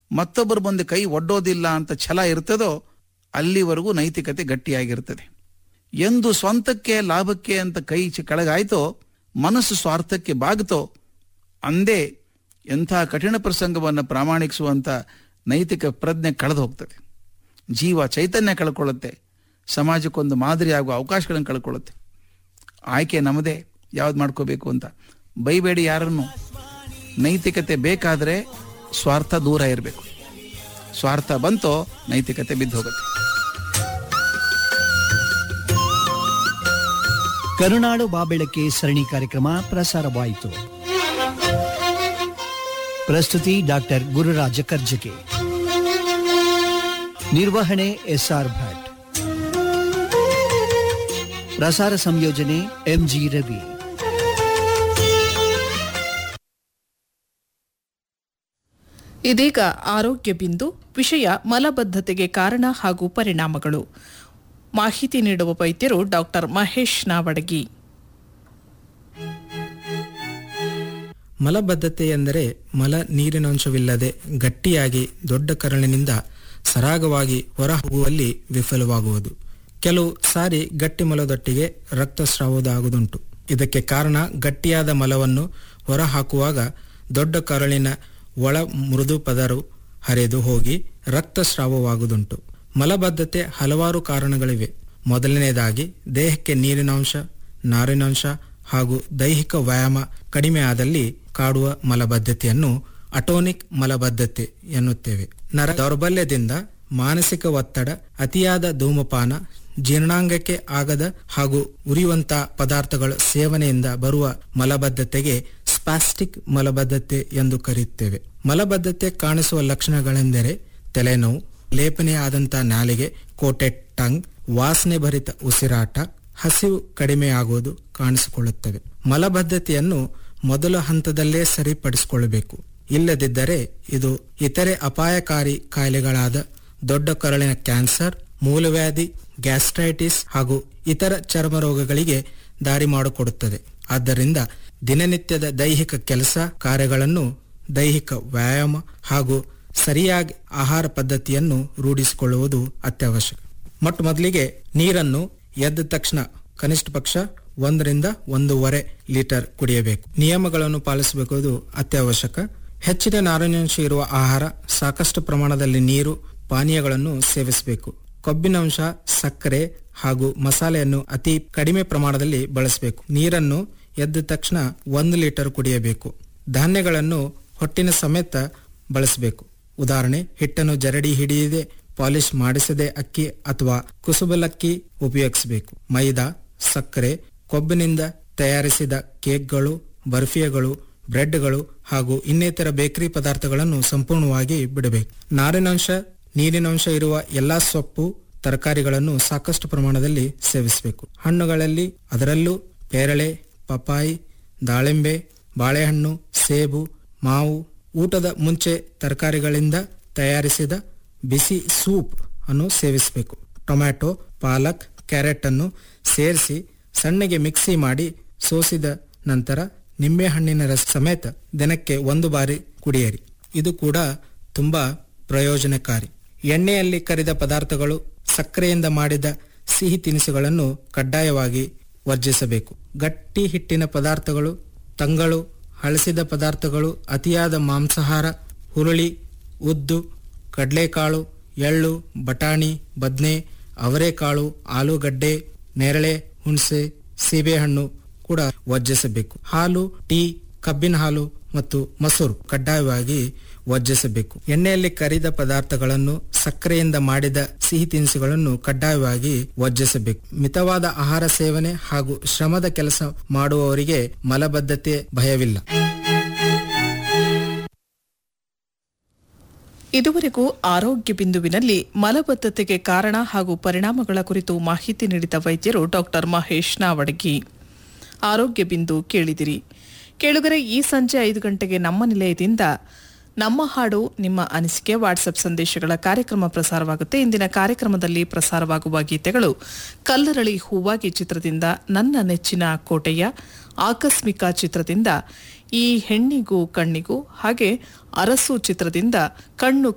ಮತ್ತೊಬ್ಬರ ಮುಂದೆ ಕೈ ಒಡ್ಡೋದಿಲ್ಲ ಅಂತ ಛಲ ಇರ್ತದೋ ಅಲ್ಲಿವರೆಗೂ ನೈತಿಕತೆ ಗಟ್ಟಿಯಾಗಿರ್ತದೆ ಎಂದು ಸ್ವಂತಕ್ಕೆ ಲಾಭಕ್ಕೆ ಅಂತ ಕೈ ಚಿ- ಕೆಳಗಾಯ್ತೋ ಮನಸ್ಸು ಸ್ವಾರ್ಥಕ್ಕೆ ಬಾಗುತ್ತೋ ಅಂದೇ ಎಂಥ ಕಠಿಣ ಪ್ರಸಂಗವನ್ನು ಪ್ರಾಮಾಣಿಸುವಂಥ ನೈತಿಕ ಪ್ರಜ್ಞೆ ಕಳೆದು ಹೋಗ್ತದೆ ಜೀವ ಚೈತನ್ಯ ಕಳ್ಕೊಳ್ಳುತ್ತೆ ಸಮಾಜಕ್ಕೊಂದು ಮಾದರಿ ಆಗುವ ಅವಕಾಶಗಳನ್ನು ಕಳ್ಕೊಳ್ಳುತ್ತೆ ಆಯ್ಕೆ ನಮ್ಮದೇ ಯಾವ್ದು ಮಾಡ್ಕೋಬೇಕು ಅಂತ ಬೈಬೇಡಿ ಯಾರನ್ನು ನೈತಿಕತೆ ಬೇಕಾದರೆ ಸ್ವಾರ್ಥ ದೂರ ಇರಬೇಕು ಸ್ವಾರ್ಥ ಬಂತೋ ನೈತಿಕತೆ ಬಿದ್ದು ಹೋಗುತ್ತೆ ಕರುನಾಡು ಬಾಬೆಳಕೆ ಸರಣಿ ಕಾರ್ಯಕ್ರಮ ಪ್ರಸಾರವಾಯಿತು ಪ್ರಸ್ತುತಿ ಡಾಕ್ಟರ್ ಗುರುರಾಜ ಕರ್ಜಗೆ ನಿರ್ವಹಣೆ ಎಸ್ಆರ್ ಭಟ್ ಪ್ರಸಾರ ಸಂಯೋಜನೆ ಎಂಜಿ ರವಿ ಇದೀಗ ಆರೋಗ್ಯ ಬಿಂದು ವಿಷಯ ಮಲಬದ್ಧತೆಗೆ ಕಾರಣ ಹಾಗೂ ಪರಿಣಾಮಗಳು ಮಾಹಿತಿ ನೀಡುವ ವೈದ್ಯರು ಡಾಕ್ಟರ್ ಮಹೇಶ್ ನಾವಡಗಿ ಮಲಬದ್ಧತೆ ಎಂದರೆ ಮಲ ನೀರಿನಂಶವಿಲ್ಲದೆ ಗಟ್ಟಿಯಾಗಿ ದೊಡ್ಡ ಕರಳಿನಿಂದ ಸರಾಗವಾಗಿ ಹೊರಹೋಗುವಲ್ಲಿ ವಿಫಲವಾಗುವುದು ಕೆಲವು ಸಾರಿ ಗಟ್ಟಿ ಮಲದೊಟ್ಟಿಗೆ ರಕ್ತಸ್ರಾವದಾಗುವುದುಂಟು ಇದಕ್ಕೆ ಕಾರಣ ಗಟ್ಟಿಯಾದ ಮಲವನ್ನು ಹೊರಹಾಕುವಾಗ ದೊಡ್ಡ ಕರಳಿನ ಒಳ ಮೃದು ಪದರು ಹರಿದು ಹೋಗಿ ರಕ್ತಸ್ರಾವವಾಗುವುದುಂಟು ಮಲಬದ್ಧತೆ ಹಲವಾರು ಕಾರಣಗಳಿವೆ ಮೊದಲನೇದಾಗಿ ದೇಹಕ್ಕೆ ನೀರಿನಾಂಶ ನಾರಿನಾಂಶ ಹಾಗೂ ದೈಹಿಕ ವ್ಯಾಯಾಮ ಕಡಿಮೆ ಆದಲ್ಲಿ ಕಾಡುವ ಮಲಬದ್ಧತೆಯನ್ನು ಅಟೋನಿಕ್ ಮಲಬದ್ಧತೆ ಎನ್ನುತ್ತೇವೆ ನರ ದೌರ್ಬಲ್ಯದಿಂದ ಮಾನಸಿಕ ಒತ್ತಡ ಅತಿಯಾದ ಧೂಮಪಾನ ಜೀರ್ಣಾಂಗಕ್ಕೆ ಆಗದ ಹಾಗೂ ಉರಿಯುವಂತ ಪದಾರ್ಥಗಳ ಸೇವನೆಯಿಂದ ಬರುವ ಮಲಬದ್ಧತೆಗೆ ಸ್ಪಾಸ್ಟಿಕ್ ಮಲಬದ್ಧತೆ ಎಂದು ಕರೆಯುತ್ತೇವೆ ಮಲಬದ್ಧತೆ ಕಾಣಿಸುವ ಲಕ್ಷಣಗಳೆಂದರೆ ತಲೆನೋವು ಲೇಪನೆ ಆದಂತ ನಾಲಿಗೆ ಕೋಟೆಡ್ ಟಂಗ್ ವಾಸನೆ ಭರಿತ ಉಸಿರಾಟ ಹಸಿವು ಕಡಿಮೆಯಾಗುವುದು ಕಾಣಿಸಿಕೊಳ್ಳುತ್ತವೆ ಮಲಬದ್ಧತೆಯನ್ನು ಮೊದಲ ಹಂತದಲ್ಲೇ ಸರಿಪಡಿಸಿಕೊಳ್ಳಬೇಕು ಇಲ್ಲದಿದ್ದರೆ ಇದು ಇತರೆ ಅಪಾಯಕಾರಿ ಕಾಯಿಲೆಗಳಾದ ದೊಡ್ಡ ಕರಳಿನ ಕ್ಯಾನ್ಸರ್ ಮೂಲವ್ಯಾಧಿ ಗ್ಯಾಸ್ಟ್ರೈಟಿಸ್ ಹಾಗೂ ಇತರ ಚರ್ಮ ರೋಗಗಳಿಗೆ ದಾರಿ ಮಾಡಿಕೊಡುತ್ತದೆ ಆದ್ದರಿಂದ ದಿನನಿತ್ಯದ ದೈಹಿಕ ಕೆಲಸ ಕಾರ್ಯಗಳನ್ನು ದೈಹಿಕ ವ್ಯಾಯಾಮ ಹಾಗೂ ಸರಿಯಾಗಿ ಆಹಾರ ಪದ್ಧತಿಯನ್ನು ರೂಢಿಸಿಕೊಳ್ಳುವುದು ಅತ್ಯವಶ್ಯಕ ಮೊಟ್ಟ ಮೊದಲಿಗೆ ನೀರನ್ನು ಎದ್ದ ತಕ್ಷಣ ಕನಿಷ್ಠ ಪಕ್ಷ ಒಂದರಿಂದ ಒಂದೂವರೆ ಲೀಟರ್ ಕುಡಿಯಬೇಕು ನಿಯಮಗಳನ್ನು ಪಾಲಿಸಬೇಕು ಅತ್ಯವಶ್ಯಕ ಹೆಚ್ಚಿನ ನಾರಿನಾಂಶ ಇರುವ ಆಹಾರ ಸಾಕಷ್ಟು ಪ್ರಮಾಣದಲ್ಲಿ ನೀರು ಪಾನೀಯಗಳನ್ನು ಸೇವಿಸಬೇಕು ಕೊಬ್ಬಿನಾಂಶ ಸಕ್ಕರೆ ಹಾಗೂ ಮಸಾಲೆಯನ್ನು ಅತಿ ಕಡಿಮೆ ಪ್ರಮಾಣದಲ್ಲಿ ಬಳಸಬೇಕು ನೀರನ್ನು ಎದ್ದ ತಕ್ಷಣ ಒಂದು ಲೀಟರ್ ಕುಡಿಯಬೇಕು ಧಾನ್ಯಗಳನ್ನು ಹೊಟ್ಟಿನ ಸಮೇತ ಬಳಸಬೇಕು ಉದಾಹರಣೆ ಹಿಟ್ಟನ್ನು ಜರಡಿ ಹಿಡಿಯದೆ ಪಾಲಿಶ್ ಮಾಡಿಸದೆ ಅಕ್ಕಿ ಅಥವಾ ಕುಸುಬಲಕ್ಕಿ ಉಪಯೋಗಿಸಬೇಕು ಮೈದಾ ಸಕ್ಕರೆ ಕೊಬ್ಬಿನಿಂದ ತಯಾರಿಸಿದ ಕೇಕ್ಗಳು ಬರ್ಫಿಯಗಳು ಬ್ರೆಡ್ಗಳು ಹಾಗೂ ಇನ್ನಿತರ ಬೇಕರಿ ಪದಾರ್ಥಗಳನ್ನು ಸಂಪೂರ್ಣವಾಗಿ ಬಿಡಬೇಕು ನಾರಿನಾಂಶ ನೀರಿನಾಂಶ ಇರುವ ಎಲ್ಲಾ ಸೊಪ್ಪು ತರಕಾರಿಗಳನ್ನು ಸಾಕಷ್ಟು ಪ್ರಮಾಣದಲ್ಲಿ ಸೇವಿಸಬೇಕು ಹಣ್ಣುಗಳಲ್ಲಿ ಅದರಲ್ಲೂ ಪೇರಳೆ ಪಪಾಯಿ ದಾಳಿಂಬೆ ಬಾಳೆಹಣ್ಣು ಸೇಬು ಮಾವು ಊಟದ ಮುಂಚೆ ತರಕಾರಿಗಳಿಂದ ತಯಾರಿಸಿದ ಬಿಸಿ ಸೂಪ್ ಅನ್ನು ಸೇವಿಸಬೇಕು ಟೊಮ್ಯಾಟೊ ಪಾಲಕ್ ಕ್ಯಾರೆಟ್ ಅನ್ನು ಸೇರಿಸಿ ಸಣ್ಣಗೆ ಮಿಕ್ಸಿ ಮಾಡಿ ಸೋಸಿದ ನಂತರ ನಿಂಬೆಹಣ್ಣಿನ ರಸ ಸಮೇತ ದಿನಕ್ಕೆ ಒಂದು ಬಾರಿ ಕುಡಿಯಿರಿ ಇದು ಕೂಡ ತುಂಬಾ ಪ್ರಯೋಜನಕಾರಿ ಎಣ್ಣೆಯಲ್ಲಿ ಕರಿದ ಪದಾರ್ಥಗಳು ಸಕ್ಕರೆಯಿಂದ ಮಾಡಿದ ಸಿಹಿ ತಿನಿಸುಗಳನ್ನು ಕಡ್ಡಾಯವಾಗಿ ವರ್ಜಿಸಬೇಕು ಗಟ್ಟಿ ಹಿಟ್ಟಿನ ಪದಾರ್ಥಗಳು ತಂಗಳು ಹಳಸಿದ ಪದಾರ್ಥಗಳು ಅತಿಯಾದ ಮಾಂಸಾಹಾರ ಹುರುಳಿ ಉದ್ದು ಕಡಲೆಕಾಳು ಎಳ್ಳು ಬಟಾಣಿ ಬದ್ನೆ ಅವರೆಕಾಳು ಆಲೂಗಡ್ಡೆ ನೇರಳೆ ಹುಣಸೆ ಸೀಬೆಹಣ್ಣು ಕೂಡ ವರ್ಜಿಸಬೇಕು ಹಾಲು ಟೀ ಕಬ್ಬಿನ ಹಾಲು ಮತ್ತು ಮೊಸರು ಕಡ್ಡಾಯವಾಗಿ ವರ್ಜಿಸಬೇಕು ಎಣ್ಣೆಯಲ್ಲಿ ಕರಿದ ಪದಾರ್ಥಗಳನ್ನು ಸಕ್ಕರೆಯಿಂದ ಮಾಡಿದ ಸಿಹಿ ತಿನಿಸುಗಳನ್ನು ಕಡ್ಡಾಯವಾಗಿ ವರ್ಜಿಸಬೇಕು ಮಿತವಾದ ಆಹಾರ ಸೇವನೆ ಹಾಗೂ ಶ್ರಮದ ಕೆಲಸ ಮಾಡುವವರಿಗೆ ಮಲಬದ್ಧತೆ ಭಯವಿಲ್ಲ ಇದುವರೆಗೂ ಆರೋಗ್ಯ ಬಿಂದುವಿನಲ್ಲಿ ಮಲಬದ್ಧತೆಗೆ ಕಾರಣ ಹಾಗೂ ಪರಿಣಾಮಗಳ ಕುರಿತು ಮಾಹಿತಿ ನೀಡಿದ ವೈದ್ಯರು ಡಾಕ್ಟರ್ ಮಹೇಶ್ ನಾವಡಗಿ ಆರೋಗ್ಯ ಬಿಂದು ಕೇಳಿದಿರಿ ಕೇಳುಗರೆ ಈ ಸಂಜೆ ಐದು ಗಂಟೆಗೆ ನಮ್ಮ ನಿಲಯದಿಂದ ನಮ್ಮ ಹಾಡು ನಿಮ್ಮ ಅನಿಸಿಕೆ ವಾಟ್ಸಪ್ ಸಂದೇಶಗಳ ಕಾರ್ಯಕ್ರಮ ಪ್ರಸಾರವಾಗುತ್ತೆ ಇಂದಿನ ಕಾರ್ಯಕ್ರಮದಲ್ಲಿ ಪ್ರಸಾರವಾಗುವ ಗೀತೆಗಳು ಕಲ್ಲರಳಿ ಹೂವಾಗಿ ಚಿತ್ರದಿಂದ ನನ್ನ ನೆಚ್ಚಿನ ಕೋಟೆಯ ಆಕಸ್ಮಿಕ ಚಿತ್ರದಿಂದ ಈ ಹೆಣ್ಣಿಗೂ ಕಣ್ಣಿಗೂ ಹಾಗೆ ಅರಸು ಚಿತ್ರದಿಂದ ಕಣ್ಣು